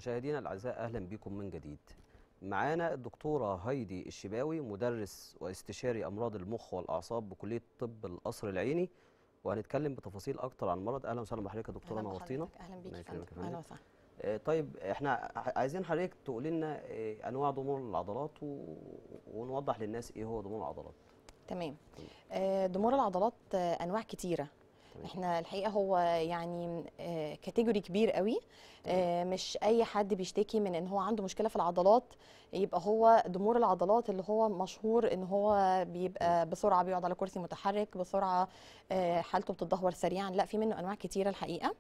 مشاهدينا الاعزاء اهلا بكم من جديد معانا الدكتوره هايدي الشباوي مدرس واستشاري امراض المخ والاعصاب بكليه طب القصر العيني وهنتكلم بتفاصيل اكتر عن المرض اهلا وسهلا بحضرتك يا دكتوره أهلاً نورتينا بحضرتك، أهلاً بيك الله يا يكرمك فندم. يا أهلاً فندم. وسهلاً. آه، طيب احنا ع- عايزين حضرتك تقولي لنا آه، انواع ضمور العضلات و... ونوضح للناس ايه هو ضمور العضلات تمام آه، ضمور العضلات آه، انواع كتيره احنا الحقيقه هو يعني آه، كاتيجوري كبير قوي آه، مش اي حد بيشتكي من ان هو عنده مشكله في العضلات يبقى هو ضمور العضلات اللي هو مشهور ان هو بيبقى بسرعه بيقعد على كرسي متحرك بسرعه آه، حالته بتتدهور سريعا لا في منه انواع كتيره الحقيقه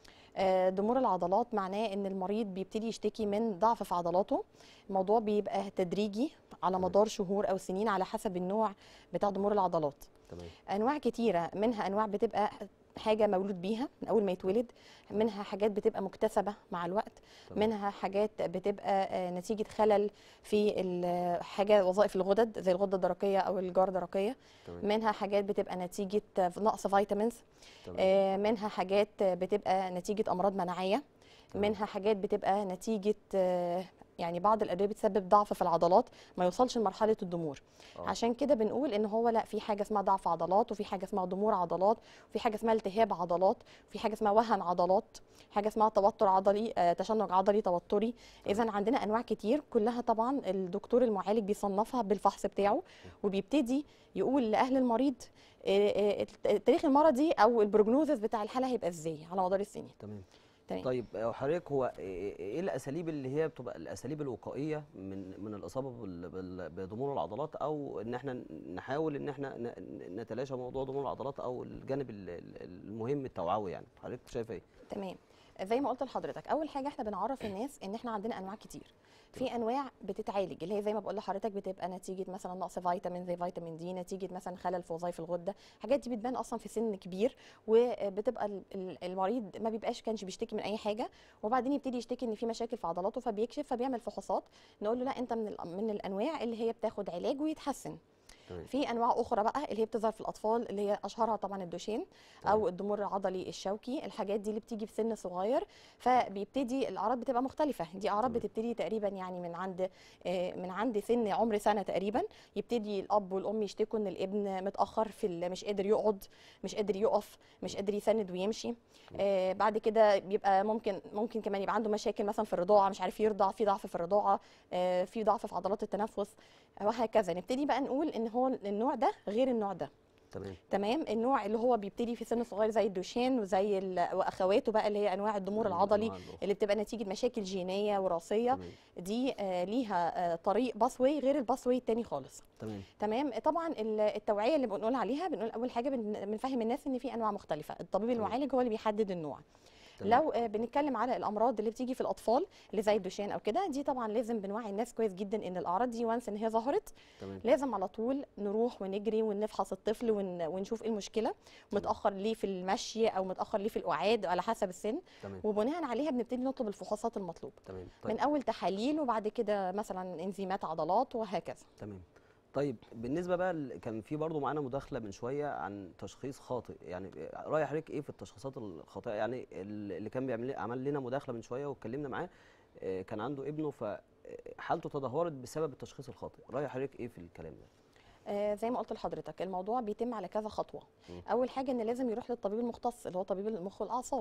آه، ضمور العضلات معناه ان المريض بيبتدي يشتكي من ضعف في عضلاته الموضوع بيبقى تدريجي على مدار شهور او سنين على حسب النوع بتاع ضمور العضلات تمام انواع كتيره منها انواع بتبقى حاجه مولود بيها من اول ما يتولد منها حاجات بتبقى مكتسبه مع الوقت تمام. منها حاجات بتبقى آه، نتيجه خلل في ال- حاجه وظائف الغدد زي الغده الدرقيه او الجار الدرقيه تمام. منها حاجات بتبقى نتيجه نقص فيتامينز تمام. آه، منها حاجات بتبقى نتيجه امراض مناعيه منها حاجات بتبقى نتيجه آه، يعني بعض الادويه بتسبب ضعف في العضلات ما يوصلش لمرحله الضمور آه. عشان كده بنقول ان هو لا في حاجه اسمها ضعف عضلات وفي حاجه اسمها ضمور عضلات وفي حاجه اسمها التهاب عضلات وفي حاجه اسمها وهن عضلات حاجه اسمها توتر عضلي آه، تشنج عضلي توتري اذا عندنا انواع كتير كلها طبعا الدكتور المعالج بيصنفها بالفحص بتاعه وبيبتدي يقول لاهل المريض آه، آه، التاريخ المرضي او البروجنوزس بتاع الحاله هيبقى ازاي على مدار السنين تمام تمام طيب آه، حضرتك هو ايه إيه الاساليب اللي هي بتبقى الاساليب الوقائيه من من الاصابه بال- بال- بضمور العضلات او ان احنا نحاول ان احنا ن- نتلاشى موضوع ضمور العضلات او الجانب ال- ال- المهم التوعوي يعني حضرتك شايفه ايه تمام زي ما قلت لحضرتك اول حاجه احنا بنعرف الناس ان احنا عندنا انواع كتير في انواع بتتعالج اللي هي زي ما بقول لحضرتك بتبقى نتيجه مثلا نقص فيتامين زي فيتامين دي نتيجه مثلا خلل في وظائف الغده الحاجات دي بتبان اصلا في سن كبير وبتبقى ال- ال- المريض ما بيبقاش كانش بيشتكي من اي حاجه وبعدين يبتدي يشتكي ان في مشاكل في عضلاته فبيكشف فبيعمل فحوصات نقول له لا انت من ال- من الانواع اللي هي بتاخد علاج ويتحسن تمام. في انواع اخرى بقى اللي هي بتظهر في الاطفال اللي هي اشهرها طبعا الدوشين او الضمور العضلي الشوكي الحاجات دي اللي بتيجي في سن صغير فبيبتدي الاعراض بتبقى مختلفه دي اعراض تمام. بتبتدي تقريبا يعني من عند آه، من عند سن عمر سنه تقريبا يبتدي الاب والام يشتكوا ان الابن متاخر في ال- مش قادر يقعد مش قادر يقف مش قادر يسند ويمشي آه بعد كده بيبقى ممكن ممكن كمان يبقى عنده مشاكل مثلا في الرضاعه مش عارف يرضع في ضعف في الرضاعه آه في ضعف في عضلات التنفس وهكذا نبتدي بقى نقول ان هو النوع ده غير النوع ده تمام تمام النوع اللي هو بيبتدي في سن صغير زي الدوشين وزي ال- واخواته بقى اللي هي انواع الضمور مم، العضلي أنواع الأخرى. اللي بتبقى نتيجه مشاكل جينيه وراثيه تمام دي آه ليها آه طريق باسوي غير الباسوي التاني خالص تمام تمام طبعا ال- التوعيه اللي بنقول عليها بنقول اول حاجه بن- بنفهم الناس ان في انواع مختلفه الطبيب تمام. المعالج هو اللي بيحدد النوع تمام. لو آه، بنتكلم على الامراض اللي بتيجي في الاطفال اللي زي الدوشين او كده دي طبعا لازم بنوعي الناس كويس جدا ان الاعراض دي وانس ان هي ظهرت تمام لازم على طول نروح ونجري ونفحص الطفل ون... ونشوف ايه المشكله متاخر ليه في المشي او متاخر ليه في القعاد على حسب السن تمام وبناء عليها بنبتدي نطلب الفحوصات المطلوبه تمام من طيب اول تحاليل وبعد كده مثلا انزيمات عضلات وهكذا تمام طيب بالنسبه بقى ل- كان في برضو معانا مداخله من شويه عن تشخيص خاطئ يعني راي حضرتك ايه في التشخيصات الخاطئه يعني ال- اللي كان بيعمل عمل لنا مداخله من شويه واتكلمنا معاه آه، كان عنده ابنه فحالته تدهورت بسبب التشخيص الخاطئ راي حضرتك ايه في الكلام ده آه زي ما قلت لحضرتك الموضوع بيتم على كذا خطوه مم. اول حاجه ان لازم يروح للطبيب المختص اللي هو طبيب المخ والاعصاب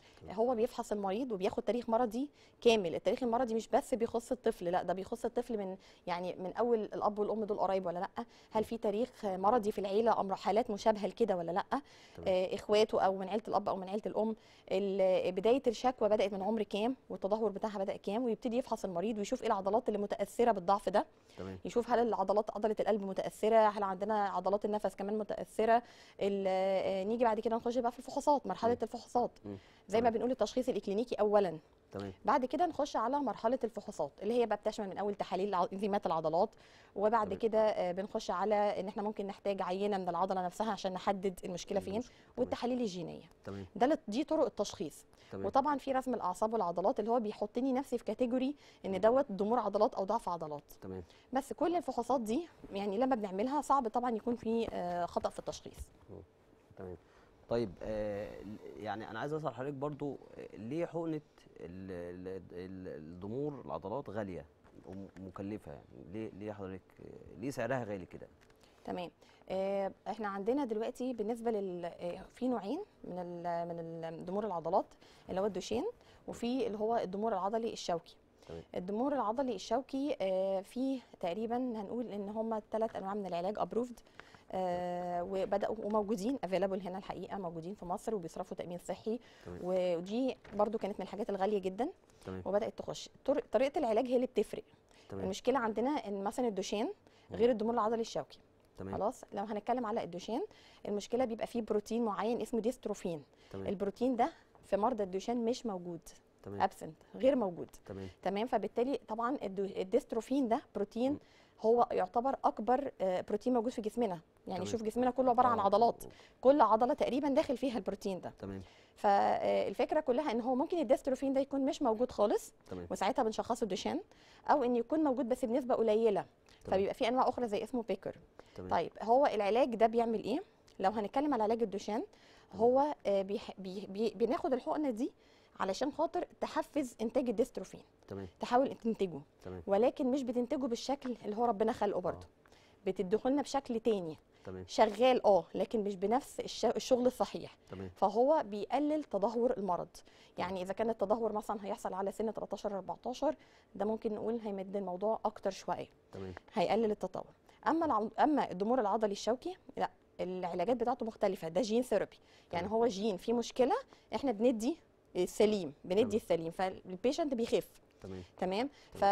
هو بيفحص المريض وبياخد تاريخ مرضي كامل التاريخ المرضي مش بس بيخص الطفل لا ده بيخص الطفل من يعني من اول الاب والام دول قرايب ولا لا هل في تاريخ مرضي في العيله امر حالات مشابهه لكده ولا لا آه اخواته او من عيله الاب او من عيله الام ال- بدايه الشكوى بدات من عمر كام والتدهور بتاعها بدا كام ويبتدي يفحص المريض ويشوف ايه العضلات اللي متاثره بالضعف ده تمام يشوف هل العضلات عضله القلب متاثره هل عندنا عضلات النفس كمان متاثره ال- آه، نيجي بعد كده نخش بقى في الفحوصات مرحله الفحوصات مم. زي ما بنقول التشخيص الاكلينيكي اولا تمام بعد كده نخش على مرحله الفحوصات اللي هي بقى بتشمل من اول تحاليل الع- انزيمات العضلات وبعد تمام. كده آه، بنخش على ان احنا ممكن نحتاج عينه من العضله نفسها عشان نحدد المشكله فين المشكلة. تمام. والتحاليل الجينيه تمام ده اللي- دي طرق التشخيص تمام وطبعا في رسم الاعصاب والعضلات اللي هو بيحطني نفسي في كاتيجوري ان دوت ضمور عضلات او ضعف عضلات تمام بس كل الفحوصات دي يعني لما بنعملها صعب طبعا يكون في آه، خطا في التشخيص تمام طيب آه يعني انا عايز اسال حضرتك برضو آه، ليه حقنه ال- ال- ال- الضمور العضلات غاليه ومكلفه يعني ليه ليه حضرتك آه، ليه سعرها غالي كده تمام آه، احنا عندنا دلوقتي بالنسبه لل آه، في نوعين من ال من ال- ضمور العضلات اللي هو الدوشين وفي اللي هو الضمور العضلي الشوكي تمام. الضمور العضلي الشوكي آه، فيه تقريبا هنقول ان هم ثلاث انواع من العلاج ابروفد وبداوا وموجودين افيلابل هنا الحقيقه موجودين في مصر وبيصرفوا تامين صحي تمام. ودي برضو كانت من الحاجات الغاليه جدا تمام وبدات تخش طر- طريقه العلاج هي اللي بتفرق تمام المشكله عندنا ان مثلا الدوشين غير الضمور العضلي الشوكي تمام خلاص لو هنتكلم على الدوشين المشكله بيبقى فيه بروتين معين اسمه ديستروفين تمام البروتين ده في مرضى الدوشين مش موجود تمام ابسنت غير موجود تمام تمام فبالتالي طبعا الدو- الديستروفين ده م. بروتين هو يعتبر اكبر آه، بروتين موجود في جسمنا يعني تمام. شوف جسمنا كله عباره عن آه، عضلات كل عضله تقريبا داخل فيها البروتين ده تمام فالفكره كلها ان هو ممكن الديستروفين ده يكون مش موجود خالص تمام وساعتها بنشخصه دوشين او ان يكون موجود بس بنسبه قليله تمام. فبيبقى في انواع اخرى زي اسمه بيكر تمام طيب هو العلاج ده بيعمل ايه لو هنتكلم على علاج الدوشان هو آه، بيح... بي... بي... بناخد الحقنه دي علشان خاطر تحفز انتاج الديستروفين تمام تحاول تنتجه تمام ولكن مش بتنتجه بالشكل اللي هو ربنا خلقه برضه بتدخلنا بشكل تاني تمام شغال اه لكن مش بنفس الش... الشغل الصحيح تمام فهو بيقلل تدهور المرض يعني اذا كان التدهور مثلا هيحصل على سن 13 14 ده ممكن نقول هيمد الموضوع اكتر شويه تمام هيقلل التطور اما الع... اما الضمور العضلي الشوكي لا العلاجات بتاعته مختلفه ده جين ثيرابي يعني تمام. هو جين فيه مشكله احنا بندي السليم تمام. بندي السليم فالبيشنت بيخف تمام تمام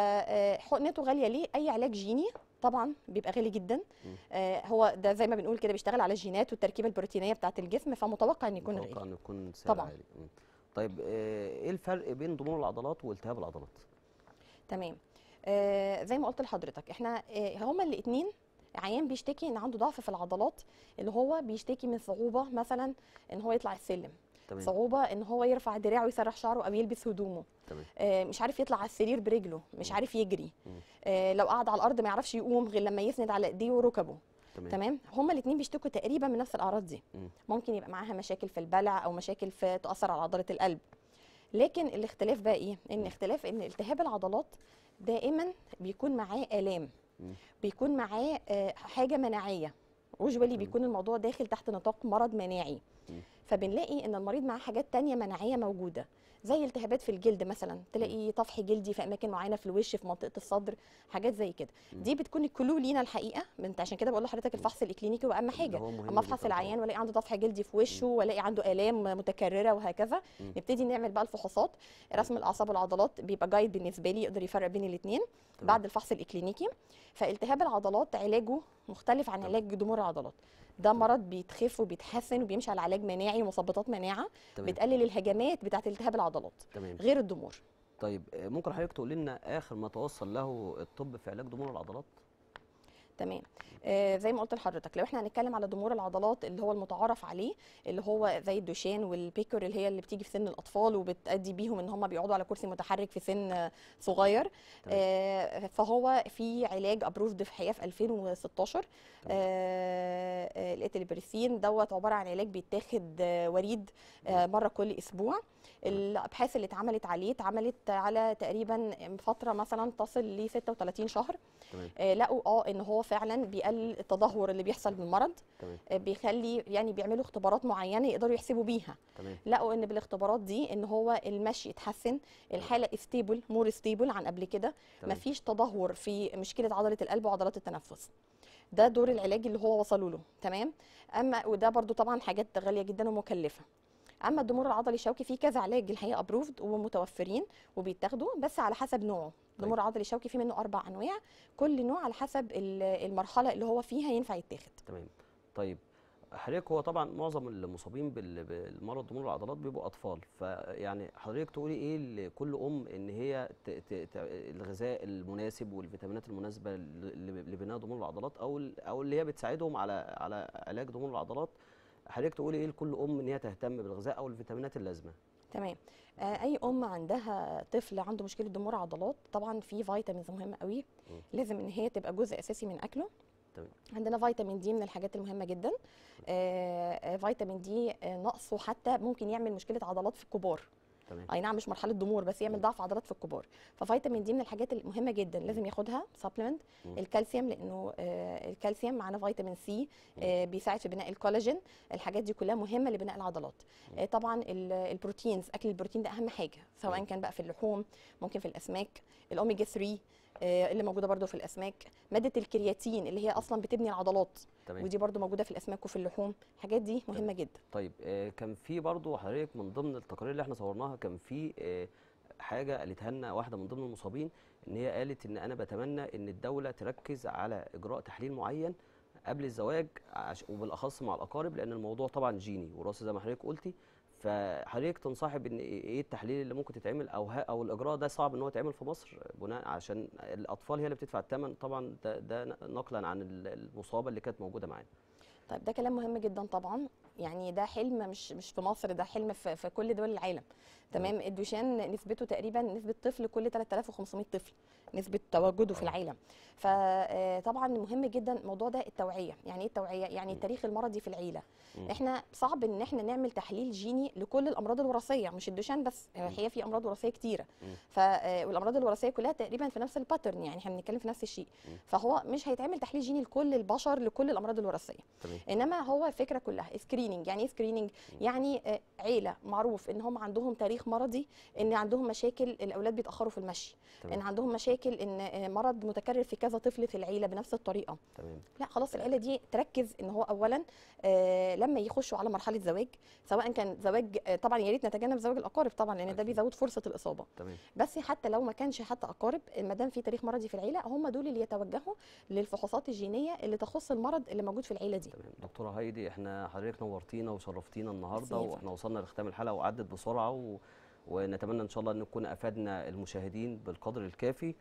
فحقنته غاليه ليه اي علاج جيني طبعا بيبقى غالي جدا مم. آه هو ده زي ما بنقول كده بيشتغل على الجينات والتركيبه البروتينيه بتاعه الجسم فمتوقع ان يكون متوقع غالي انه يكون سعر طبعاً. عالي مم. طيب آه، ايه الفرق بين ضمور العضلات والتهاب العضلات تمام آه زي ما قلت لحضرتك احنا آه هما الاثنين عيان بيشتكي ان عنده ضعف في العضلات اللي هو بيشتكي من صعوبه مثلا ان هو يطلع السلم تمام صعوبه ان هو يرفع دراعه ويسرح شعره او يلبس هدومه تمام آه مش عارف يطلع على السرير برجله مش مم. عارف يجري مم. آه لو قعد على الارض ما يعرفش يقوم غير لما يسند على ايديه وركبه تمام تمام هما الاثنين بيشتكوا تقريبا من نفس الاعراض دي مم. ممكن يبقى معاها مشاكل في البلع او مشاكل في تاثر على عضله القلب لكن الاختلاف بقى ايه ان اختلاف ان التهاب العضلات دائما بيكون معاه الام مم. بيكون معاه آه، حاجه مناعيه وجوالي مم. بيكون الموضوع داخل تحت نطاق مرض مناعي مم. فبنلاقي ان المريض معاه حاجات تانية مناعيه موجوده زي التهابات في الجلد مثلا تلاقي طفح جلدي في اماكن معينه في الوش في منطقه الصدر حاجات زي كده مم. دي بتكون الكلو لينا الحقيقه انت عشان كده بقول لحضرتك الفحص الاكلينيكي هو اهم اللي حاجه هو مهم اما افحص جداً العيان طبعاً. والاقي عنده طفح جلدي في وشه والاقي عنده الام متكرره وهكذا مم. نبتدي نعمل بقى الفحوصات رسم الاعصاب والعضلات بيبقى جايد بالنسبه لي يقدر يفرق بين الاثنين تمام. بعد الفحص الاكلينيكي فالتهاب العضلات علاجه مختلف عن تمام. علاج ضمور العضلات ده مرض بيتخف وبيتحسن وبيمشي على علاج مناعي ومثبطات مناعه تمام بتقلل الهجمات بتاعه التهاب العضلات تمام غير الضمور طيب آه، ممكن حضرتك تقول لنا اخر ما توصل له الطب في علاج ضمور العضلات تمام آه زي ما قلت لحضرتك لو احنا هنتكلم على ضمور العضلات اللي هو المتعارف عليه اللي هو زي الدوشان والبيكر اللي هي اللي بتيجي في سن الاطفال وبتادي بيهم ان هم بيقعدوا على كرسي متحرك في سن آه، صغير تمام. آه فهو في علاج ابروفد في الحقيقه في 2016 آه آه الاتلبرسين دوت عباره عن علاج بيتاخد آه وريد آه مره كل اسبوع الابحاث اللي اتعملت عليه اتعملت على تقريبا فتره مثلا تصل ل 36 شهر تمام آه، لقوا اه ان هو فعلا بيقلل التدهور اللي بيحصل بالمرض تمام آه، بيخلي يعني بيعملوا اختبارات معينه يقدروا يحسبوا بيها تمام لقوا ان بالاختبارات دي ان هو المشي اتحسن الحاله ستيبل مور ستيبل عن قبل كده تمام مفيش تدهور في مشكله عضله القلب وعضلات التنفس ده دور العلاج اللي هو وصلوا له تمام اما وده برضو طبعا حاجات غاليه جدا ومكلفه اما الضمور العضلي الشوكي فيه كذا علاج الحقيقه ابروفد ومتوفرين وبيتاخدوا بس على حسب نوعه الضمور العضلي الشوكي فيه منه اربع انواع كل نوع على حسب ال- المرحله اللي هو فيها ينفع يتاخد تمام طيب حضرتك هو طبعا معظم المصابين بال- بالمرض ضمور العضلات بيبقوا اطفال فيعني حضرتك تقولي ايه لكل ام ان هي ت... ت... ت... الغذاء المناسب والفيتامينات المناسبه ل- ل- لبناء ضمور العضلات او ال- او اللي هي بتساعدهم على على علاج ضمور العضلات حضرتك تقولي ايه لكل ام ان هي تهتم بالغذاء او الفيتامينات اللازمه تمام آه، اي ام عندها طفل عنده مشكله ضمور عضلات طبعا في فيتامينز مهمه قوي مم. لازم ان هي تبقى جزء اساسي من اكله تمام عندنا فيتامين دي من الحاجات المهمه جدا آه، آه، فيتامين دي آه، نقصه حتى ممكن يعمل مشكله عضلات في الكبار تمام اي نعم مش مرحله ضمور بس يعمل ضعف عضلات في الكبار ففيتامين دي من الحاجات المهمه جدا لازم ياخدها سبلمنت مم. الكالسيوم لانه آه، الكالسيوم معانا فيتامين سي آه، بيساعد في بناء الكولاجين الحاجات دي كلها مهمه لبناء العضلات آه، طبعا ال- البروتينز اكل البروتين ده اهم حاجه سواء مم. كان بقى في اللحوم ممكن في الاسماك الاوميجا 3 آه، اللي موجوده برضو في الاسماك ماده الكرياتين اللي هي اصلا بتبني العضلات تمام ودي برضو موجوده في الاسماك وفي اللحوم الحاجات دي مهمه جدا طيب آه، كان في برضو حضرتك من ضمن التقارير اللي احنا صورناها كان في آه، حاجه قالتها لنا واحده من ضمن المصابين ان هي قالت ان انا بتمنى ان الدوله تركز على اجراء تحليل معين قبل الزواج عش... وبالاخص مع الاقارب لان الموضوع طبعا جيني وراثي زي ما حضرتك قلتي فحضرتك تنصحي بان ايه التحليل اللي ممكن تتعمل او ها او الاجراء ده صعب ان هو يتعمل في مصر بناء عشان الاطفال هي اللي بتدفع الثمن طبعا ده, ده نقلا عن ال- المصابه اللي كانت موجوده معانا طيب ده كلام مهم جدا طبعا يعني ده حلم مش مش في مصر ده حلم في, في كل دول العالم تمام الدوشان نسبته تقريبا نسبه طفل كل 3500 طفل نسبه تواجده في العالم فطبعا مهم جدا الموضوع ده التوعيه يعني ايه التوعيه يعني التاريخ المرضي في العيله مم. احنا صعب ان احنا نعمل تحليل جيني لكل الامراض الوراثيه مش الدوشان بس هي في امراض وراثيه كتيره مم. ف آه، والامراض الوراثيه كلها تقريبا في نفس الباترن يعني احنا بنتكلم في نفس الشيء مم. فهو مش هيتعمل تحليل جيني لكل البشر لكل الامراض الوراثيه تمام انما هو الفكره كلها سكريننج يعني ايه سكريننج يعني آه، عيله معروف ان هم عندهم تاريخ مرضي ان عندهم مشاكل الاولاد بيتاخروا في المشي تمام. ان عندهم مشاكل ان آه، مرض متكرر في كذا طفل في العيله بنفس الطريقه تمام لا خلاص العيله دي تركز ان هو اولا آه لما يخشوا على مرحله زواج سواء كان زواج آه طبعا يا ريت نتجنب زواج الاقارب طبعا لان ده أكيد. بيزود فرصه الاصابه تمام بس حتى لو ما كانش حتى اقارب ما دام في تاريخ مرضي في العيله هم دول اللي يتوجهوا للفحوصات الجينيه اللي تخص المرض اللي موجود في العيله دي تمام دكتوره هايدي احنا حضرتك نورتينا وشرفتينا ميرسي النهارده يا فندم. واحنا وصلنا لختام الحلقه وعدت بسرعه و... ونتمنى ان شاء الله ان نكون افدنا المشاهدين بالقدر الكافي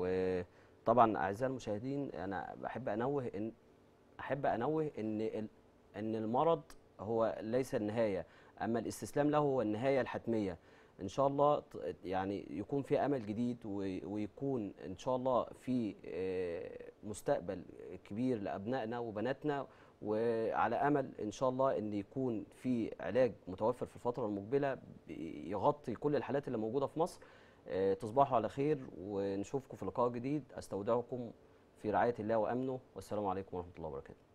وطبعا اعزائي المشاهدين انا بحب انوه ان احب انوه ان ال... ان المرض هو ليس النهايه اما الاستسلام له هو النهايه الحتميه ان شاء الله ت- يعني يكون في امل جديد و- ويكون ان شاء الله في آه، مستقبل كبير لابنائنا وبناتنا وعلى امل ان شاء الله ان يكون في علاج متوفر في الفتره المقبله بي- يغطي كل الحالات اللي موجوده في مصر آه، تصبحوا على خير ونشوفكم في لقاء جديد استودعكم في رعايه الله وامنه والسلام عليكم ورحمه الله وبركاته